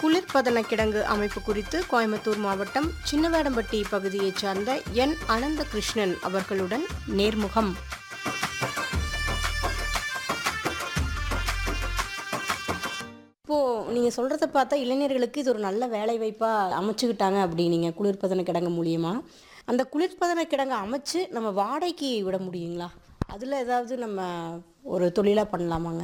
குளிர்பதன கிடங்கு அமைப்பு குறித்து கோயம்புத்தூர் மாவட்டம் சின்னவேடம்பட்டி பகுதியைச் சார்ந்த என் அனந்த கிருஷ்ணன் அவர்களுடன் நேர்முகம் இப்போ நீங்க சொல்றத பார்த்தா இளைஞர்களுக்கு இது ஒரு நல்ல வேலை வாய்ப்பா அமைச்சுக்கிட்டாங்க அப்படின்னீங்க குளிர்பதன கிடங்கு மூலியமா அந்த குளிர்பதன கிடங்கு அமைச்சு நம்ம வாடகைக்கு விட முடியுங்களா அதுல ஏதாவது நம்ம ஒரு தொழிலா பண்ணலாமாங்க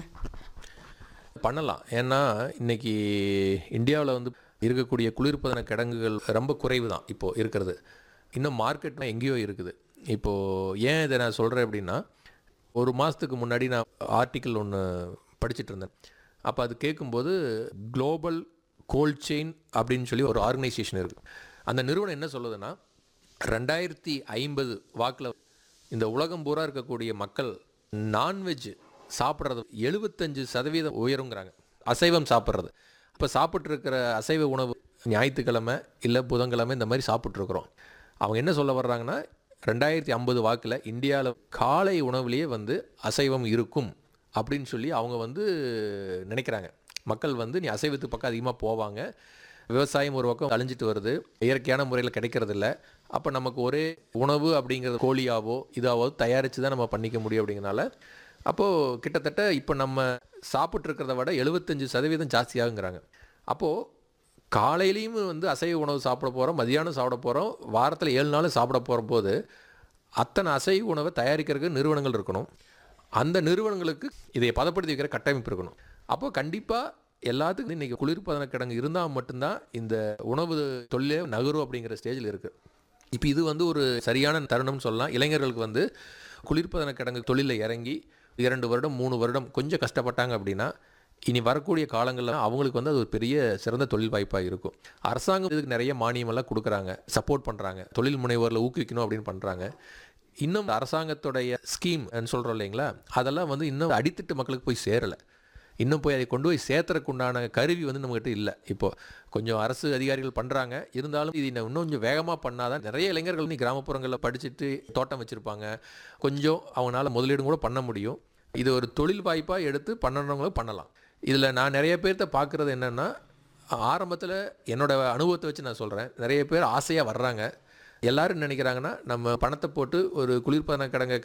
பண்ணலாம் ஏன்னா இன்னைக்கு இந்தியாவில் வந்து இருக்கக்கூடிய குளிர்பதன கிடங்குகள் ரொம்ப குறைவு தான் இப்போது இருக்கிறது இன்னும் மார்க்கெட்னா எங்கேயோ இருக்குது இப்போது ஏன் இதை நான் சொல்கிறேன் அப்படின்னா ஒரு மாதத்துக்கு முன்னாடி நான் ஆர்டிக்கிள் ஒன்று படிச்சிட்டு இருந்தேன் அப்போ அது கேட்கும்போது குளோபல் கோல்ட் செயின் அப்படின்னு சொல்லி ஒரு ஆர்கனைசேஷன் இருக்குது அந்த நிறுவனம் என்ன சொல்லுதுன்னா ரெண்டாயிரத்தி ஐம்பது வாக்கில் இந்த உலகம் பூரா இருக்கக்கூடிய மக்கள் நான்வெஜ் சாப்பிட்றது எழுபத்தஞ்சு சதவீதம் உயருங்கிறாங்க அசைவம் சாப்பிட்றது இப்போ சாப்பிட்ருக்கிற அசைவ உணவு ஞாயிற்றுக்கிழமை இல்லை புதன்கிழமை இந்த மாதிரி சாப்பிட்ருக்குறோம் அவங்க என்ன சொல்ல வர்றாங்கன்னா ரெண்டாயிரத்தி ஐம்பது வாக்கில் இந்தியாவில் காலை உணவுலேயே வந்து அசைவம் இருக்கும் அப்படின்னு சொல்லி அவங்க வந்து நினைக்கிறாங்க மக்கள் வந்து நீ அசைவத்துக்கு பக்கம் அதிகமாக போவாங்க விவசாயம் ஒரு பக்கம் அழிஞ்சிட்டு வருது இயற்கையான முறையில் கிடைக்கிறதில்ல அப்போ நமக்கு ஒரே உணவு அப்படிங்கிறது கோழியாவோ இதாவோ தயாரித்து தான் நம்ம பண்ணிக்க முடியும் அப்படிங்கிறனால அப்போது கிட்டத்தட்ட இப்போ நம்ம சாப்பிட்ருக்கிறத விட எழுபத்தஞ்சு சதவீதம் ஜாஸ்தியாகுங்கிறாங்க அப்போது காலையிலையும் வந்து அசைவ உணவு சாப்பிட போகிறோம் மதியானம் சாப்பிட போகிறோம் வாரத்தில் ஏழு நாள் சாப்பிட போகிற போது அத்தனை அசைவ உணவை தயாரிக்கிறதுக்கு நிறுவனங்கள் இருக்கணும் அந்த நிறுவனங்களுக்கு இதை பதப்படுத்தி வைக்கிற கட்டமைப்பு இருக்கணும் அப்போ கண்டிப்பாக எல்லாத்துக்கும் இன்றைக்கி குளிர்பதன கிடங்கு இருந்தால் மட்டும்தான் இந்த உணவு தொழிலே நகரும் அப்படிங்கிற ஸ்டேஜில் இருக்குது இப்போ இது வந்து ஒரு சரியான தருணம்னு சொல்லலாம் இளைஞர்களுக்கு வந்து குளிர்பதன கிடங்கு தொழிலில் இறங்கி இரண்டு வருடம் மூணு வருடம் கொஞ்சம் கஷ்டப்பட்டாங்க அப்படின்னா இனி வரக்கூடிய காலங்களில் அவங்களுக்கு வந்து அது ஒரு பெரிய சிறந்த தொழில் வாய்ப்பாக இருக்கும் அரசாங்கம் இதுக்கு நிறைய மானியமெல்லாம் கொடுக்குறாங்க சப்போர்ட் பண்ணுறாங்க தொழில் முனைவோரில் ஊக்குவிக்கணும் அப்படின்னு பண்ணுறாங்க இன்னும் அரசாங்கத்துடைய ஸ்கீம் சொல்கிறோம் இல்லைங்களா அதெல்லாம் வந்து இன்னும் அடித்தட்டு மக்களுக்கு போய் சேரலை இன்னும் போய் அதை கொண்டு போய் சேர்த்துறதுக்கு உண்டான கருவி வந்து நம்மகிட்ட இல்லை இப்போது கொஞ்சம் அரசு அதிகாரிகள் பண்ணுறாங்க இருந்தாலும் இது இன்னும் இன்னும் கொஞ்சம் வேகமாக பண்ணாதான் நிறைய இளைஞர்கள் நீ கிராமப்புறங்களில் படிச்சுட்டு தோட்டம் வச்சுருப்பாங்க கொஞ்சம் அவங்களால முதலீடும் கூட பண்ண முடியும் இது ஒரு தொழில் வாய்ப்பாக எடுத்து பண்ணணுங்களும் பண்ணலாம் இதில் நான் நிறைய பேர்த்த பார்க்குறது என்னென்னா ஆரம்பத்தில் என்னோட அனுபவத்தை வச்சு நான் சொல்கிறேன் நிறைய பேர் ஆசையாக வர்றாங்க எல்லாரும் நினைக்கிறாங்கன்னா நம்ம பணத்தை போட்டு ஒரு குளிர்பதன கிடங்க